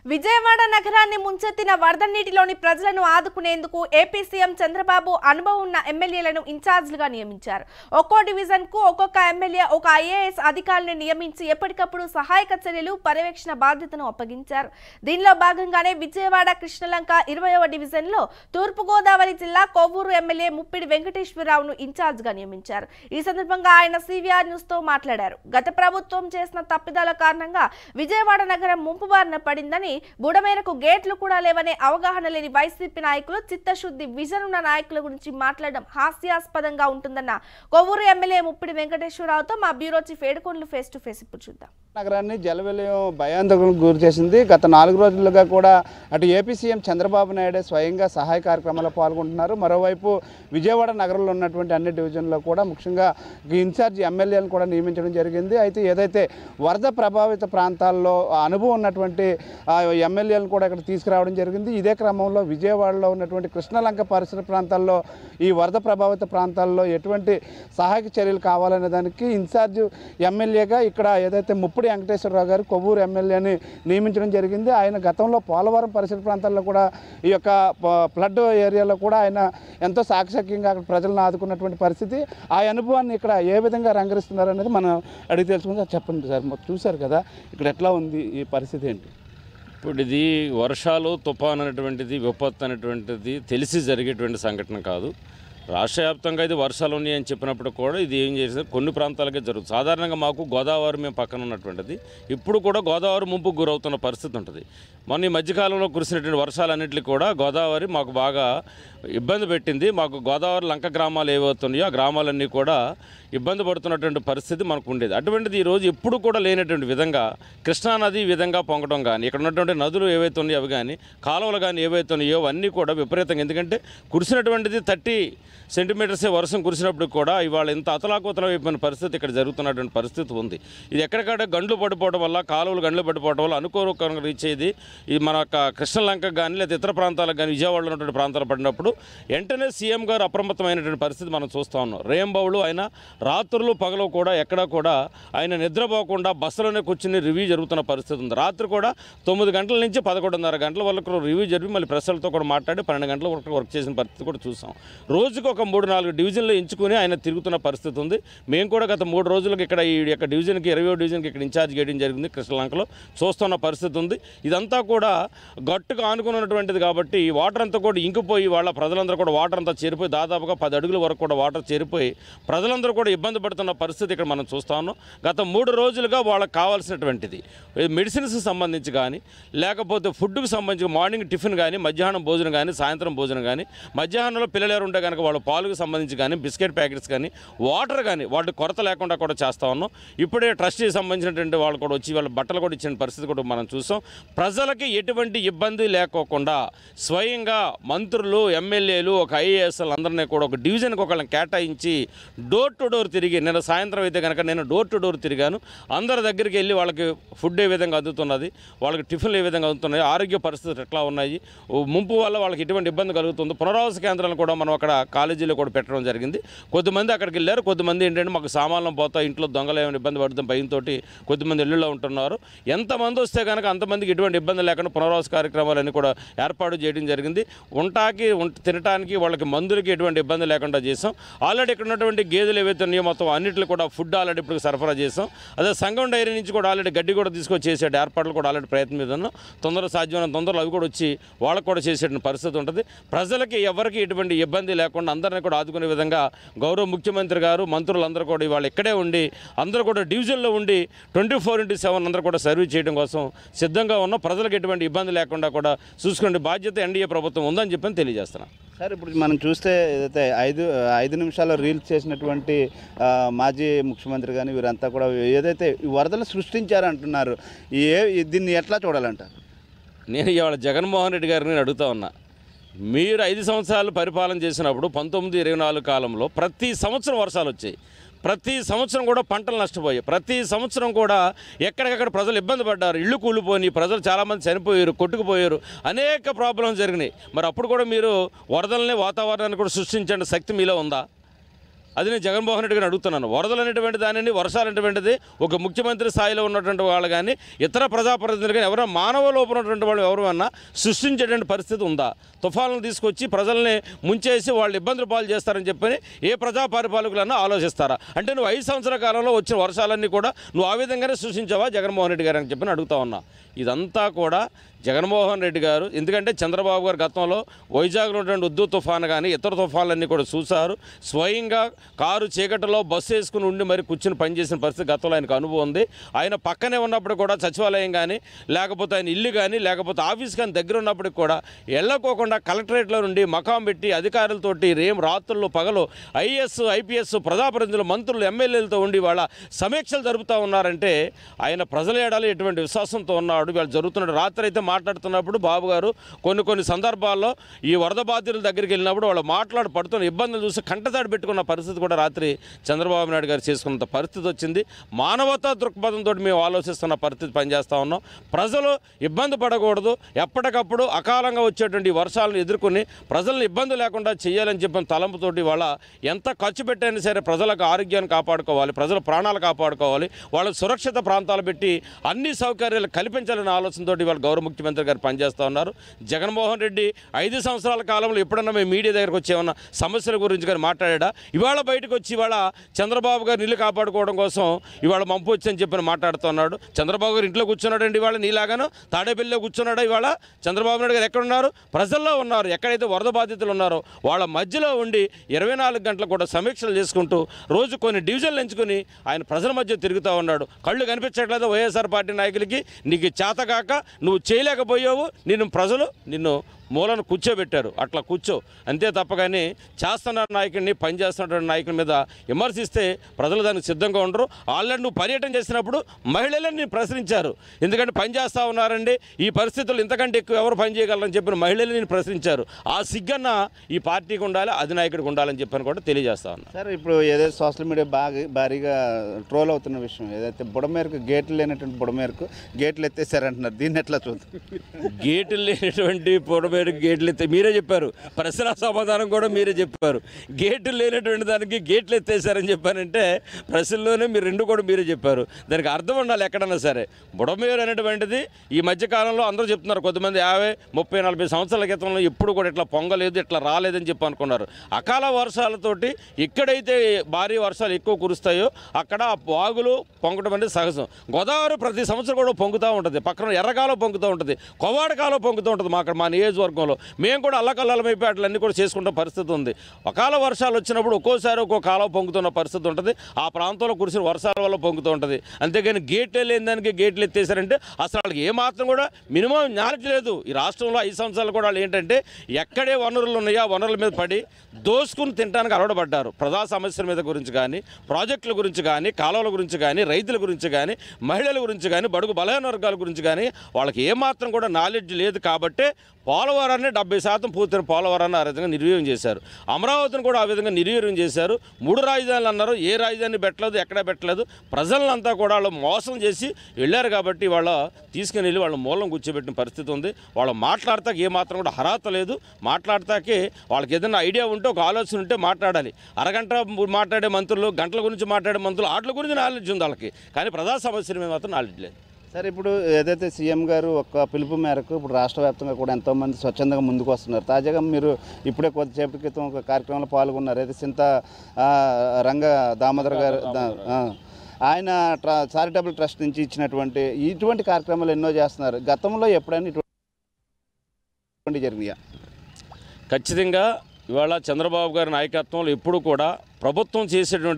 విజయవాడ నగరాన్ని ముంచెత్తిన వరద నీటిలోని ప్రజలను ఆదుకునేందుకు ఏపీ సీఎం చంద్రబాబు అనుభవం ఉన్న ఎమ్మెల్యేలను ఇన్ఛార్జ్లుగా నియమించారు ఒక్కో డివిజన్ కు ఒక్కొక్క ఎమ్మెల్యే ఒక ఐఏఎస్ అధికారిని నియమించి ఎప్పటికప్పుడు సహాయక చర్యలు పర్యవేక్షణ బాధ్యతను అప్పగించారు దీనిలో భాగంగానే విజయవాడ కృష్ణలంక ఇరవయవ డివిజన్ లో తూర్పుగోదావరి జిల్లా కొవ్వూరు ఎమ్మెల్యే ముప్పిడి వెంకటేశ్వరరావును ఇన్ఛార్జ్ గా నియమించారు ఈ సందర్భంగా ఆయన సివిఆర్ న్యూస్ తో మాట్లాడారు గత ప్రభుత్వం చేసిన తప్పిదాల కారణంగా విజయవాడ నగరం ముంపు బారిన పడిందని బుడమేరకు గేట్లు కూడా లేవనే అవగాహన లేని వైసీపీ నాయకులు చిత్తశుద్ధి విజన్ ఉన్న నాయకుల గురించి మాట్లాడడం హాస్యాస్పదంగా ఉంటుందన్న కొవ్వూరు ఎమ్మెల్యే ముప్పిడి వెంకటేశ్వరరావుతో మా bureau chief Yedukondalu face to face ఇప్పుడు చూద్దాం నగరాన్ని జలవిలయం భయాందోళనకు గురి చేసింది గత నాలుగు రోజులుగా కూడా అటు ఏపీ సీఎం చంద్రబాబు నాయుడు స్వయంగా సహాయ కార్యక్రమాల్లో పాల్గొంటున్నారు మరోవైపు విజయవాడ నగరంలో ఉన్నటువంటి అన్ని డివిజన్లో కూడా ముఖ్యంగా ఇన్ఛార్జ్ ఎమ్మెల్యేలను కూడా నియమించడం జరిగింది అయితే ఏదైతే వరద ప్రభావిత ప్రాంతాల్లో ఆ అనుభవం ఉన్నటువంటి ఆ ఎమ్మెల్యేలను కూడా ఇక్కడ తీసుకురావడం జరిగింది ఇదే క్రమంలో విజయవాడలో ఉన్నటువంటి కృష్ణలంక పరిసర ప్రాంతాల్లో ఈ వరద ప్రభావిత ప్రాంతాల్లో ఎటువంటి సహాయక చర్యలు కావాలనే దానికి ఇన్ఛార్జ్ ఎమ్మెల్యేగా ఇక్కడ ఏదైతే ముప్పుడి వెంకటేశ్వరరావు గారు కొవ్వూరు ఎమ్మెల్యేని నియమించడం జరిగింది ఆయన గతంలో పోలవరం పరిసర ప్రాంతాల్లో కూడా ఈ యొక్క ప- ఫ్లడ్ ఏరియాలో కూడా ఆయన ఎంతో సాక్షాక్యంగా అక్కడ ప్రజలను ఆదుకున్నటువంటి పరిస్థితి ఆ అనుభవాన్ని ఇక్కడ ఏ విధంగా రంగరిస్తున్నారు అనేది మనం అడిగి తెలుసుకుంటే చెప్పండి సార్ మొత్తం చూశారు కదా ఇక్కడ ఎట్లా ఉంది ఈ పరిస్థితి ఏంటి ఇప్పుడు ఇది వర్షాలు తుఫాన్ అనేటువంటిది విపత్తు అనేటువంటిది తెలిసి జరిగేటువంటి సంఘటన కాదు రాష్ట్ర వ్యాప్తంగా ఇది వర్షాలు ఉన్నాయి అని చెప్పినప్పుడు కూడా ఇది ఏం చేసింది కొన్ని ప్రాంతాలకే జరుగుతుంది సాధారణంగా మాకు గోదావరి మేము పక్కన ఉన్నటువంటిది ఇప్పుడు కూడా గోదావరి ముంపుకు గురవుతున్న పరిస్థితి ఉంటుంది మొన్న ఈ మధ్యకాలంలో కురిసినటువంటి వర్షాలన్నింటినీ కూడా గోదావరి మాకు బాగా ఇబ్బంది పెట్టింది మాకు గోదావరి లంక గ్రామాలు ఏవవుతున్నాయో ఆ గ్రామాలన్నీ కూడా ఇబ్బంది పడుతున్నటువంటి పరిస్థితి మనకు ఉండేది అటువంటిది ఈరోజు ఎప్పుడు కూడా లేనటువంటి విధంగా కృష్ణానది ఈ విధంగా పొంగడం కానీ ఇక్కడ ఉన్నటువంటి నదులు ఏవైతే ఉన్నాయో అవి కానీ కాలువలు కానీ ఏవైతే ఉన్నాయో అవన్నీ కూడా విపరీతంగా ఎందుకంటే కురిసినటువంటిది థర్టీ సెంటీమీటర్సే వర్షం కురిసినప్పుడు కూడా ఇవాళ ఇంత అతలాకుతలం అయిపోయిన పరిస్థితి ఇక్కడ జరుగుతున్నటువంటి పరిస్థితి ఉంది ఇది ఎక్కడికక్కడ గండ్లు పడిపోవడం వల్ల కాలువలు గండ్లు పడిపోవడం వల్ల అనుకోరకంగా రీచ్ అయ్యేది ఇది మన యొక్క కృష్ణలంక కానీ లేదా ఇతర ప్రాంతాలకు కానీ విజయవాడలో ఉన్నటువంటి ప్రాంతాలు పడినప్పుడు వెంటనే సీఎం గారు అప్రమత్తమైనటువంటి పరిస్థితి మనం చూస్తూ ఉన్నాం రేంబావులు ఆయన రాత్రులు పగలు కూడా ఎక్కడా కూడా ఆయన నిద్రపోకుండా బస్సులోనే కూర్చుని రివ్యూ జరుగుతున్న పరిస్థితి ఉంది రాత్రి కూడా తొమ్మిది గంటల నుంచి పదకొండున్నర గంటల వరకు రివ్యూ జరిపి మళ్ళీ ప్రెస్లతో కూడా మాట్లాడి పన్నెండు గంటల వరకు వర్క్ చేసిన పరిస్థితి కూడా చూసాం రోజుకు ఒక మూడు నాలుగు డివిజన్లు ఎంచుకుని ఆయన తిరుగుతున్న పరిస్థితి ఉంది మేము కూడా గత మూడు రోజులకు ఇక్కడ ఈ యొక్క డివిజన్కి ఇరవై డివిజన్కి ఇక్కడ ఇన్ఛార్జ్ చేయడం జరిగింది కృష్ణలంకలో చూస్తున్న పరిస్థితి ఉంది ఇదంతా కూడా గట్టుగా ఆనుకుని ఉన్నటువంటిది కాబట్టి ఈ వాటర్ అంతా కూడా ఇంకిపోయి వాళ్ళ ప్రజలందరూ కూడా వాటర్ అంతా చేరిపోయి దాదాపుగా పది అడుగుల వరకు కూడా వాటర్ చేరిపోయి ప్రజలందరూ కూడా ఇబ్బంది పడుతున్న పరిస్థితి ఇక్కడ మనం చూస్తా ఉన్నాం గత మూడు రోజులుగా వాళ్ళకి కావాల్సినటువంటిది మెడిసిన్స్ సంబంధించి కానీ లేకపోతే ఫుడ్కి సంబంధించి మార్నింగ్ టిఫిన్ కానీ మధ్యాహ్నం భోజనం కానీ సాయంత్రం భోజనం కానీ మధ్యాహ్నంలో పిల్లలు ఎవరు ఉంటే కనుక వాళ్ళ పాలుకు సంబంధించి కానీ బిస్కెట్ ప్యాకెట్స్ కానీ వాటర్ కానీ వాటి కొరత లేకుండా కూడా చేస్తా ఉన్నాం ఇప్పుడే ట్రస్ట్కి సంబంధించినటువంటి వాళ్ళు కూడా వచ్చి వాళ్ళ బట్టలు కూడా ఇచ్చిన పరిస్థితి కూడా మనం చూసాం ప్రజలకి ఎటువంటి ఇబ్బంది లేకోకుండా స్వయంగా మంత్రులు ఎమ్మెల్యేలు ఒక ఐఏఎస్ఎల్ అందరినీ కూడా ఒక డివిజన్కి ఒకళ్ళని కేటాయించి డోర్ టు డోర్ తిరిగి నిన్న సాయంత్రం అయితే కనుక నేను డోర్ టు డోర్ తిరిగాను అందరి దగ్గరికి వెళ్ళి వాళ్ళకి ఫుడ్ ఏ విధంగా అందుతున్నది వాళ్ళకి టిఫిన్లు ఏ విధంగా అందుతున్నాయి ఆరోగ్య పరిస్థితులు ఎట్లా ఉన్నాయి ఓ ముంపు వల్ల వాళ్ళకి ఎటువంటి ఇబ్బంది కలుగుతుంది పునరావాస కేంద్రాలను కూడా మనం అక్కడ కాలేజీలో కూడా పెట్టడం జరిగింది కొద్దిమంది అక్కడికి వెళ్ళారు కొద్దిమంది ఏంటంటే మాకు సామాన్లు పోతా ఇంట్లో దొంగలు ఏమైనా ఇబ్బంది పడుతుంది భయంతో కొద్దిమంది ఇళ్ళలో ఉంటున్నారు ఎంతమంది వస్తే కనుక అంతమందికి ఎటువంటి ఇబ్బంది లేకుండా పునరావాస కార్యక్రమాలన్నీ కూడా ఏర్పాటు చేయడం జరిగింది ఉంటాకి ఉంట- తినటానికి వాళ్ళకి మందులకి ఎటువంటి ఇబ్బంది లేకుండా చేసాం ఆల్రెడీ ఇక్కడ ఉన్నటువంటి గేదెలు ఏవైతే ఉన్నాయో మొత్తం అన్నింటిలో కూడా ఫుడ్ ఆల్రెడీ ఇప్పుడు సరఫరా చేసాం అదే సంఘం డైరీ నుంచి కూడా ఆల్రెడీ గడ్డి కూడా తీసుకొచ్చి చేసే ఏర్పాట్లు కూడా ఆల్రెడీ ప్రయత్నం మీద ఉన్నాం తొందర సాధ్యమైన తొందరలో అవి కూడా వచ్చి వాళ్ళకు కూడా చేసే పరిస్థితి ఉంటుంది ప్రజలకి ఎవరికి ఎటువంటి ఇబ్బంది లేకుండా అందరినీ కూడా ఆదుకునే విధంగా గౌరవ ముఖ్యమంత్రి గారు మంత్రులందరూ కూడా ఇవాళ ఇక్కడే ఉండి అందరూ కూడా డివిజన్లో ఉండి ట్వంటీ ఫోర్ ఇంటూ సెవెన్ అందరూ కూడా సర్వీస్ చేయడం కోసం సిద్ధంగా ఉన్న ప్రజలకు ఎటువంటి ఇబ్బంది లేకుండా కూడా చూసుకునే బాధ్యత ఎన్డీఏ ప్రభుత్వం ఉందని చెప్పని తెలియజేస్తున్నాను సార్ ఇప్పుడు మనం చూస్తే ఏదైతే ఐదు ఐదు నిమిషాల్లో రీల్స్ చేసినటువంటి ఆ, మాజీ ముఖ్యమంత్రి కానీ వీరంతా కూడా ఏదైతే ఈ వరదలు సృష్టించారంటున్నారు ఏ దీన్ని ఎట్లా చూడాలంటారు నేను ఇవాళ జగన్మోహన్ రెడ్డి గారిని నేను అడుగుతా ఉన్నా మీరు ఐదు సంవత్సరాలు పరిపాలన చేసినప్పుడు పంతొమ్మిది ఇరవై నాలుగు కాలంలో ప్రతి సంవత్సరం వర్షాలు వచ్చాయి ప్రతి సంవత్సరం కూడా పంటలు నష్టపోయాయి ప్రతి సంవత్సరం కూడా ఎక్కడికక్కడ ప్రజలు ఇబ్బంది పడ్డారు ఇళ్ళు కూలిపోయి ప్రజలు చాలామంది చనిపోయారు కొట్టుకుపోయారు అనేక ప్రాబ్లమ్స్ జరిగినాయి మరి అప్పుడు కూడా మీరు వరదల్ని వాతావరణాన్ని కూడా సృష్టించే శక్తి మీలో ఉందా అది నేను జగన్మోహన్ రెడ్డి గారిని అడుగుతున్నాను వరదలు అనేటువంటి దానిని వర్షాలు అనేటువంటిది ఒక ముఖ్యమంత్రి స్థాయిలో ఉన్నటువంటి వాళ్ళు కానీ ఇతర ప్రజాప్రతినిధులు కానీ ఎవరైనా మానవ లోపం ఉన్నటువంటి వాళ్ళు ఎవరు అన్నా సృష్టించేటువంటి పరిస్థితి ఉందా తుఫాన్లు తీసుకొచ్చి ప్రజల్ని ముంచేసి వాళ్ళు ఇబ్బందులు పాలు చేస్తారని చెప్పని ఏ ప్రజా పరిపాలకులన్నా ఆలోచిస్తారా అంటే నువ్వు ఐదు సంవత్సరాల కాలంలో వచ్చిన వర్షాలన్నీ కూడా నువ్వు ఆ విధంగానే సృష్టించావా జగన్మోహన్ రెడ్డి గారు అని చెప్పని అడుగుతా ఉన్నా ఇదంతా కూడా జగన్మోహన్ రెడ్డి గారు ఎందుకంటే చంద్రబాబు గారు గతంలో వైజాగ్లో ఉన్నటువంటి ఉద్దు తుఫాను కానీ ఇతర తుఫాన్లన్నీ కూడా చూశారు స్వయంగా కారు చీకటిలో బస్సు వేసుకుని ఉండి మరి కూర్చుని పనిచేసిన పరిస్థితి గతంలో ఆయనకు అనుభవం ఉంది ఆయన పక్కనే ఉన్నప్పుడు కూడా సచివాలయం కానీ లేకపోతే ఆయన ఇల్లు కానీ లేకపోతే ఆఫీస్ కానీ దగ్గర ఉన్నప్పటికి కూడా వెళ్ళకోకుండా కలెక్టరేట్లో నుండి మకాం పెట్టి అధికారులతోటి రేం రాత్రులు పగలు ఐఏఎస్ ఐపీఎస్ ప్రజాప్రతినిధులు మంత్రులు ఎమ్మెల్యేలతో ఉండి వాళ్ళ సమీక్షలు జరుపుతూ ఉన్నారంటే ఆయన ప్రజల ఏడాలి ఎటువంటి విశ్వాసంతో ఉన్నాడు వాళ్ళు జరుగుతున్నాడు రాత్రి అయితే మాట్లాడుతున్నప్పుడు బాబు గారు కొన్ని కొన్ని సందర్భాల్లో ఈ వరద బాధితుల దగ్గరికి వెళ్ళినప్పుడు వాళ్ళు మాట్లాడి పడుతున్న ఇబ్బందులు చూసి కంటతాడు పెట్టుకున్న పరిస్థితి కూడా రాత్రి చంద్రబాబు నాయుడు గారు చేసుకున్నంత పరిస్థితి వచ్చింది మానవతా దృక్పథంతో మేము ఆలోచిస్తున్న పరిస్థితి పనిచేస్తూ ఉన్నాం ప్రజలు ఇబ్బంది పడకూడదు ఎప్పటికప్పుడు అకాలంగా వచ్చేటువంటి ఈ వర్షాలను ఎదుర్కొని ప్రజలను ఇబ్బంది లేకుండా చేయాలని చెప్పిన తలంపుతోటి వాళ్ళ ఎంత ఖర్చు పెట్టైనా సరే ప్రజలకు ఆరోగ్యాన్ని కాపాడుకోవాలి ప్రజల ప్రాణాలు కాపాడుకోవాలి వాళ్ళ సురక్షిత ప్రాంతాలు పెట్టి అన్ని సౌకర్యాలు కల్పించాలనే ఆలోచనతోటి వాళ్ళ గౌరవ ముఖ్యమంత్రి గారు పనిచేస్తూ ఉన్నారు జగన్మోహన్ రెడ్డి ఐదు సంవత్సరాల కాలంలో ఎప్పుడన్నా మేము మీడియా దగ్గరకు వచ్చి ఏమన్నా సమస్యల గురించి కానీ మాట్లాడా ఇవాళ బయటకు వచ్చి ఇవాళ చంద్రబాబు గారు ఇల్లు కాపాడుకోవడం కోసం ఇవాళ మంపు వచ్చని చెప్పి మాట్లాడుతున్నాడు చంద్రబాబు గారు ఇంట్లో కూర్చున్నాడండి ఇవాళ నీలాగాను తాడేపల్లిలో కూర్చున్నాడా ఇవాళ చంద్రబాబు నాయుడు గారు ఎక్కడ ఉన్నారు ప్రజల్లో ఉన్నారు ఎక్కడైతే వరద బాధితులు ఉన్నారో వాళ్ళ మధ్యలో ఉండి ఇరవై నాలుగు గంటలు కూడా సమీక్షలు చేసుకుంటూ రోజు కొన్ని డివిజన్లు ఎంచుకుని ఆయన ప్రజల మధ్య తిరుగుతూ ఉన్నాడు కళ్ళు కనిపించట్లేదు వైఎస్ఆర్ పార్టీ నాయకులకి నీకు చేతగాక నువ్వు చేయలేకపోయావు నిన్ను ప్రజలు నిన్ను మూలను కూర్చోబెట్టారు అట్లా కూర్చో అంతే తప్ప కానీ చేస్తున్న నాయకుడిని పనిచేస్తున్నటువంటి నాయకుడి మీద విమర్శిస్తే ప్రజలు దానికి సిద్ధంగా ఉండరు ఆల్రెడీ నువ్వు పర్యటన చేసినప్పుడు మహిళలను నేను ప్రశ్నించారు ఎందుకంటే పని చేస్తూ ఉన్నారండి ఈ పరిస్థితులు ఇంతకంటే ఎక్కువ ఎవరు పని చేయగలరని చెప్పిన మహిళలు నేను ప్రశ్నించారు ఆ సిగ్గన్న ఈ పార్టీకి ఉండాలి అధినాయకుడికి ఉండాలని చెప్పని కూడా తెలియజేస్తా ఉన్నా సార్ ఇప్పుడు ఏదైతే సోషల్ మీడియా బాగా భారీగా ట్రోల్ అవుతున్న విషయం ఏదైతే బుడమేరకు గేట్లు లేనటువంటి బుడమేరకు గేట్లు ఎత్తేసారంటున్నారు దీన్ని ఎట్లా చూద్దాం గేట్లు లేనటువంటి పొడమేరు గేట్లు ఎత్తే మీరే చెప్పారు ప్రశ్న సమాధానం కూడా మీరే చెప్పారు గేట్లు లేనటువంటి దానికి గేట్లు ఎత్తేసారని చెప్పారంటే ప్రశ్నలోనే మీరు రెండు కూడా మీరే చెప్పారు దానికి అర్థం ఉండాలి ఎక్కడన్నా సరే బుడమేరు అనేటువంటిది ఈ మధ్య కాలంలో అందరూ చెప్తున్నారు కొంతమంది యాభై ముప్పై నలభై సంవత్సరాల క్రితంలో ఎప్పుడు కూడా ఇట్లా పొంగలేదు ఇట్లా రాలేదని చెప్పి అనుకున్నారు అకాల వర్షాలతోటి ఎక్కడైతే భారీ వర్షాలు ఎక్కువ కురుస్తాయో అక్కడ ఆ వాగులు పొంగడం అనేది సహజం గోదావరి ప్రతి సంవత్సరం కూడా పొంగుతూ ఉంటుంది పక్కన ఎర్రకాలం పొంగుతూ ఉంటుంది కొవాడకాలం పొంగుతూ ఉంటుంది మా అక్కడ మా నియోజకవర్గంలో మేము కూడా అల్లకల్లమైపోయి అట్లన్నీ కూడా చేసుకుంటే పరిస్థితి ఉంది అకాల వర్షాలు వచ్చినప్పుడు ఒక్కోసారి ఒక్కో కాలం పొంగుతున్న పరిస్థితి ఉంటుంది ఆ ప్రాంతంలో కురిసిన వర్షాల వల్ల పొంగుతూ ఉంటుంది అంతేగాని గేట్లే లేని దానికి గేట్లు ఎత్తేసారంటే అసలు వాళ్ళకి ఏమాత్రం కూడా మినిమం నాలెడ్జ్ లేదు ఈ రాష్ట్రంలో ఐదు సంవత్సరాలు కూడా వాళ్ళు ఏంటంటే ఎక్కడే వనరులు ఉన్నాయో ఆ వనరుల మీద పడి దోసుకుని తినడానికి అలవాటుపడ్డారు ప్రజా సమస్యల మీద గురించి కానీ ప్రాజెక్టుల గురించి కానీ కాలువల గురించి కానీ రైతుల గురించి కానీ మహిళల గురించి కానీ బడుగు బలహీన వర్గాల గురించి కానీ వాళ్ళకి ఏమాత్రం కూడా నాలెడ్జ్ లేదు కాబట్టే పోలవరాన్ని డెబ్బై శాతం పూర్తయిన పోలవరాన్ని ఆ విధంగా నిర్వీర్యం చేశారు అమరావతిని కూడా ఆ విధంగా నిర్వీర్యం చేశారు మూడు రాజధానులు అన్నారు ఏ రాజధాని పెట్టలేదు ఎక్కడ పెట్టలేదు ప్రజలంతా కూడా వాళ్ళు మోసం చేసి వెళ్ళారు కాబట్టి వాళ్ళ తీసుకుని వెళ్ళి వాళ్ళ మూలం కూర్చోబెట్టిన పరిస్థితి ఉంది వాళ్ళు మాట్లాడతాకి ఏమాత్రం కూడా అర్హత లేదు మాట్లాడతాకి వాళ్ళకి ఏదైనా ఐడియా ఉంటే ఒక ఆలోచన ఉంటే మాట్లాడాలి అరగంట మాట్లాడే మంత్రులు గంటల గురించి మాట్లాడే మంత్రులు వాటి గురించి నాలెడ్జ్ ఉంది వాళ్ళకి కానీ ప్రజా సమస్యల మీద మాత్రం నాలెడ్జ్ లేదు సార్ ఇప్పుడు ఏదైతే సీఎం గారు ఒక పిలుపు మేరకు ఇప్పుడు రాష్ట్ర వ్యాప్తంగా కూడా ఎంతోమంది స్వచ్ఛందంగా ముందుకు వస్తున్నారు తాజాగా మీరు ఇప్పుడే కొద్దిసేపటి క్రితం ఒక కార్యక్రమంలో పాల్గొన్నారు అయితే సింత ఆ, రంగ దామోదర్ గారు దా- ఆ, ఆయన ట్ర చారిటబుల్ ట్రస్ట్ నుంచి ఇచ్చినటువంటి ఇటువంటి కార్యక్రమాలు ఎన్నో చేస్తున్నారు గతంలో ఎప్పుడైనా ఇటువంటి జరిగినాయా ఖచ్చితంగా ఇవాళ చంద్రబాబు గారి నాయకత్వంలో ఎప్పుడు కూడా ప్రభుత్వం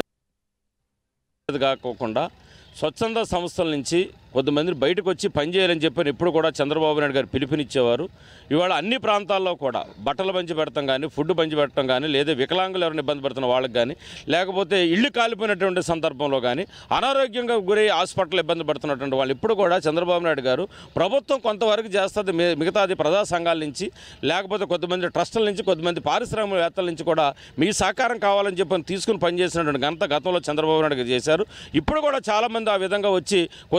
చేసేటువంటి కాకోకుండా స్వచ్ఛంద సంస్థల నుంచి కొంతమందిని బయటకు వచ్చి పనిచేయాలని చెప్పని ఎప్పుడు కూడా చంద్రబాబు నాయుడు గారు పిలుపునిచ్చేవారు ఇవాళ అన్ని ప్రాంతాల్లో కూడా బట్టలు పంచి పెడతాం కానీ ఫుడ్ పంచి పెట్టడం కానీ లేదా వికలాంగులు ఎవరైనా ఇబ్బంది పడుతున్న వాళ్ళకి కానీ లేకపోతే ఇల్లు కాలిపోయినటువంటి సందర్భంలో కానీ అనారోగ్యంగా గురై హాస్పిటల్ ఇబ్బంది పడుతున్నటువంటి వాళ్ళు ఇప్పుడు కూడా చంద్రబాబు నాయుడు గారు ప్రభుత్వం కొంతవరకు చేస్తుంది మి- మిగతాది ప్రజా సంఘాల నుంచి లేకపోతే కొంతమంది ట్రస్టుల నుంచి కొంతమంది పారిశ్రామికవేత్తల నుంచి కూడా మీ సహకారం కావాలని చెప్పని తీసుకుని పనిచేసినటువంటి ఘనత గతంలో చంద్రబాబు నాయుడు గారు చేశారు ఇప్పుడు కూడా చాలామంది ఆ విధంగా వచ్చి కొద్దిమంది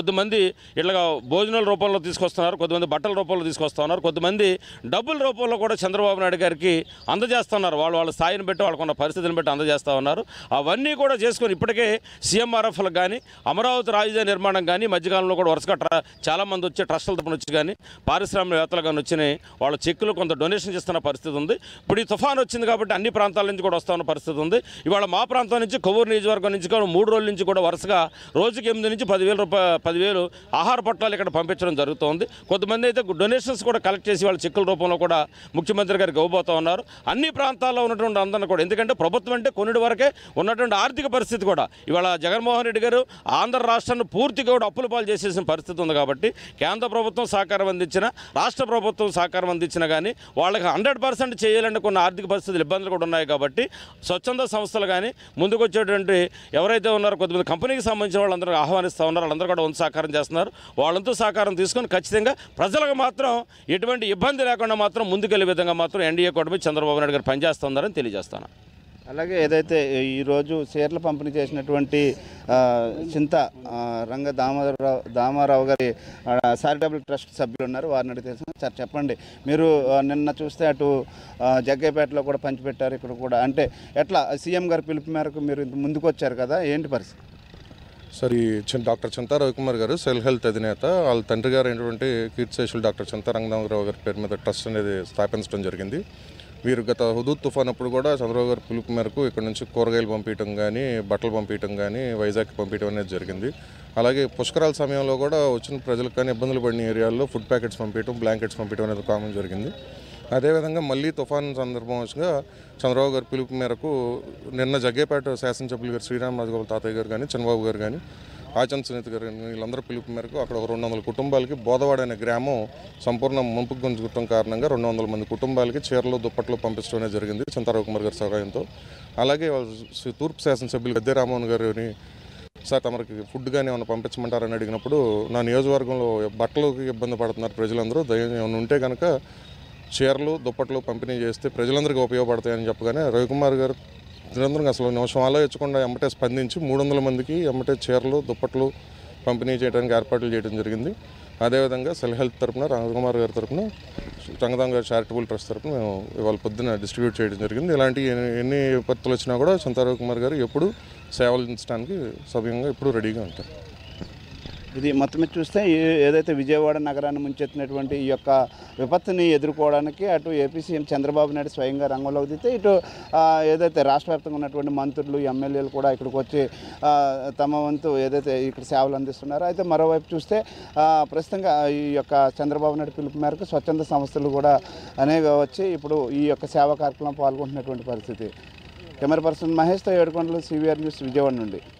ఇట్లా భోజనాల రూపంలో తీసుకొస్తున్నారు కొంతమంది బట్టల రూపంలో తీసుకొస్తున్నారు కొంతమంది డబ్బుల రూపంలో కూడా చంద్రబాబు నాయుడు గారికి అందజేస్తున్నారు వాళ్ళు వాళ్ళ స్థాయిని బట్టి వాళ్ళకున్న పరిస్థితిని బట్టి అందజేస్తూ ఉన్నారు అవన్నీ కూడా చేసుకొని ఇప్పటికే సీఎంఆర్ఎఫ్లకు కానీ అమరావతి రాజధాని నిర్మాణం కానీ మధ్యకాలంలో కూడా వరుసగా ట్ర చాలామంది వచ్చి ట్రస్టుల తరపున వచ్చి కానీ పారిశ్రామికవేత్తలు కానీ వచ్చినాయి వాళ్ళ చెక్కులు కొంత డొనేషన్ ఇస్తున్న పరిస్థితి ఉంది ఇప్పుడు ఈ తుఫాన్ వచ్చింది కాబట్టి అన్ని ప్రాంతాల నుంచి కూడా వస్తున్న పరిస్థితి ఉంది ఇవాళ మా ప్రాంతం నుంచి కొవ్వూరు నియోజకవర్గం నుంచి కూడా మూడు రోజుల నుంచి కూడా వరుసగా రోజుకి ఎనిమిది నుంచి పదివేల రూపాయ పదివేలు ఆహార పట్టాలు ఇక్కడ పంపించడం జరుగుతోంది కొంతమంది అయితే డొనేషన్స్ కూడా కలెక్ట్ చేసి వాళ్ళ చెక్కుల రూపంలో కూడా ముఖ్యమంత్రి గారికి ఇవ్వబోతా ఉన్నారు అన్ని ప్రాంతాల్లో ఉన్నటువంటి అందరిని కూడా ఎందుకంటే ప్రభుత్వం అంటే కొన్నిటి వరకే ఉన్నటువంటి ఆర్థిక పరిస్థితి కూడా ఇవాళ జగన్మోహన్ రెడ్డి గారు ఆంధ్ర రాష్ట్రాన్ని పూర్తిగా కూడా అప్పుల పాలు చేసేసిన పరిస్థితి ఉంది కాబట్టి కేంద్ర ప్రభుత్వం సహకారం అందించిన రాష్ట్ర ప్రభుత్వం సహకారం అందించినా కానీ వాళ్ళకి హండ్రెడ్ పర్సెంట్ చేయాలంటే కొన్ని ఆర్థిక పరిస్థితులు ఇబ్బందులు కూడా ఉన్నాయి కాబట్టి స్వచ్ఛంద సంస్థలు కానీ ముందుకు వచ్చేటువంటి ఎవరైతే ఉన్నారో కొంతమంది కంపెనీకి సంబంధించిన వాళ్ళందరూ ఆహ్వానిస్తూ ఉన్నారు వాళ్ళందరూ కూడా వంతు సహకారం చేస్తున్నారు వాళ్ళంతా సహకారం తీసుకొని ఖచ్చితంగా ప్రజలకు మాత్రం ఎటువంటి ఇబ్బంది లేకుండా మాత్రం ముందుకెళ్లే విధంగా మాత్రం ఎన్డీఏ కూటమి చంద్రబాబు నాయుడు గారు పనిచేస్తున్నారని తెలియజేస్తాను అలాగే ఏదైతే ఈరోజు షేర్ల పంపిణీ చేసినటువంటి ఆ, చింత ఆ, రంగ దామోదరరావు దామారావు గారి చారిటబుల్ ట్రస్ట్ సభ్యులు ఉన్నారు వారిని అడిగి తెలుసు సార్ చెప్పండి మీరు ఆ, నిన్న చూస్తే అటు ఆ, జగ్గయ్యపేటలో కూడా పంచిపెట్టారు ఇక్కడ కూడా అంటే ఎట్లా సీఎం గారి పిలుపు మేరకు మీరు ఇంత ముందుకు వచ్చారు కదా ఏంటి పరిస్థితి సార్ ఈ చి- డాక్టర్ చింతా రవికుమార్ గారు సెల్ హెల్త్ అధినేత వాళ్ళ తండ్రి గారు అయినటువంటి కీర్తిశేషులు డాక్టర్ చింతా రంగనాథరావు గారి పేరు మీద ట్రస్ట్ అనేది స్థాపించడం జరిగింది వీరు గత హుదూద్ తుఫాన్ అప్పుడు కూడా చంద్రబాబు గారి పిలుపు మేరకు ఇక్కడ నుంచి కూరగాయలు పంపించడం కానీ బట్టలు పంపించడం కానీ వైజాగ్ పంపించడం అనేది జరిగింది అలాగే పుష్కరాల సమయంలో కూడా వచ్చిన ప్రజలకు కానీ ఇబ్బందులు పడిన ఏరియాల్లో ఫుడ్ ప్యాకెట్స్ పంపించడం బ్లాంకెట్స్ పంపించడం అనేది కామన్ జరిగింది అదేవిధంగా మళ్ళీ తుఫాన్ సందర్భంగా చంద్రబాబు గారి పిలుపు మేరకు నిన్న జగ్గేపేట శాసనసభ్యులు గారు శ్రీరామ్ రాజగోపాల్ తాతయ్య గారు కానీ చంద్రబాబు గారు కానీ ఆచంద్ సునీత గారు కానీ వీళ్ళందరూ పిలుపు మేరకు అక్కడ ఒక రెండు వందల కుటుంబాలకి బోధవాడ అనే గ్రామం సంపూర్ణ ముంపుకు గుంజుకోవడం కారణంగా రెండు వందల మంది కుటుంబాలకి చీరలు దుప్పట్లు పంపించడం అనేది జరిగింది చింతారావు కుమార్ గారి సహాయంతో అలాగే వాళ్ళు శ్రీ తూర్పు శాసనసభ్యులు గద్దె రామ్మోహన్ గారిని సార్ తమరికి ఫుడ్ కానీ ఏమైనా పంపించమంటారని అడిగినప్పుడు నా నియోజకవర్గంలో బట్టలకు ఇబ్బంది పడుతున్నారు ప్రజలందరూ దయ ఏమైనా ఉంటే కనుక చీరలు దుప్పట్లు పంపిణీ చేస్తే ప్రజలందరికీ ఉపయోగపడతాయని చెప్పగానే రవికుమార్ గారు నిరంతరం అసలు నిమిషం ఆలోచించకుండా ఎమ్మటే స్పందించి మూడు వందల మందికి ఎమ్మటే చీరలు దుప్పట్లు పంపిణీ చేయడానికి ఏర్పాట్లు చేయడం జరిగింది అదేవిధంగా సెల్ హెల్త్ తరపున రామకుమార్ గారి తరపున రంగదాం గారి చారిటబుల్ ట్రస్ట్ తరపున మేము ఇవాళ పొద్దున డిస్ట్రిబ్యూట్ చేయడం జరిగింది ఇలాంటి ఎన్ని- ఎన్ని విపత్తులు వచ్చినా కూడా చింతారావు కుమార్ గారు ఎప్పుడు సేవలు అందించడానికి సవ్యంగా ఎప్పుడు రెడీగా ఉంటారు ఇది మొత్తం మీద చూస్తే ఈ- ఏదైతే విజయవాడ నగరాన్ని ముంచెత్తినటువంటి ఈ యొక్క విపత్తుని ఎదుర్కోవడానికి అటు ఏపీ సీఎం చంద్రబాబు నాయుడు స్వయంగా రంగంలోకి దిగితే ఇటు ఆ, ఏదైతే రాష్ట్ర వ్యాప్తంగా ఉన్నటువంటి మంత్రులు ఎమ్మెల్యేలు కూడా ఇక్కడికి వచ్చి ఆ, తమ వంతు ఏదైతే ఇక్కడ సేవలు అందిస్తున్నారో అయితే మరోవైపు చూస్తే ఆ, ప్రస్తుతంగా ఈ యొక్క చంద్రబాబు నాయుడు పిలుపు మేరకు స్వచ్ఛంద సంస్థలు కూడా అనేక వచ్చి ఇప్పుడు ఈ యొక్క సేవా కార్యక్రమం పాల్గొంటున్నటువంటి పరిస్థితి కెమెరా పర్సన్ మహేష్తో ఏడుకొండలు సివిఆర్ న్యూస్ విజయవాడ నుండి